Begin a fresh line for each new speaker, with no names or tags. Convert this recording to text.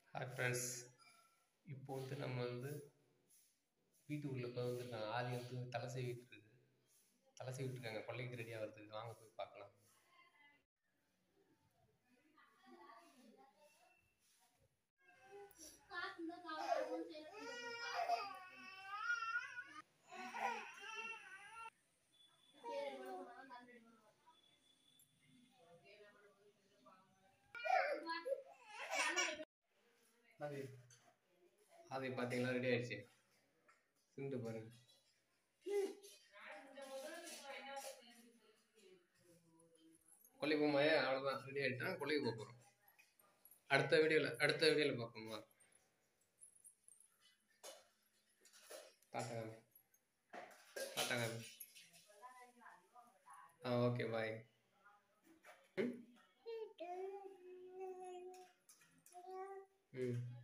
hi friends இப்போ வந்து நம்ம வந்து வீட்டுக்குள்ளே இப்போ வந்துருக்காங்க ஆதி வந்து தலை சீவிட்டு இருக்கு தலை சீவிட்டு இருக்காங்க கொள்ளைக்கு ரெடி ஆகிறதுக்கு வாங்க போய் பார்க்கலாம் ஆதி ஆதி பார்த்தீங்களா ரெடி ஆயிடுச்சு சிந்து பாருங்க கொல்லை போமா அவ்வளோதான் ரெடி ஆகிட்டா கொல்லைக்கு போக போகிறோம் அடுத்த வீடியோவில் அடுத்த வீடியோவில் பார்ப்போமா பார்த்தாங்க பார்த்தாங்க ஆ ஓகே பாய் ம் ம்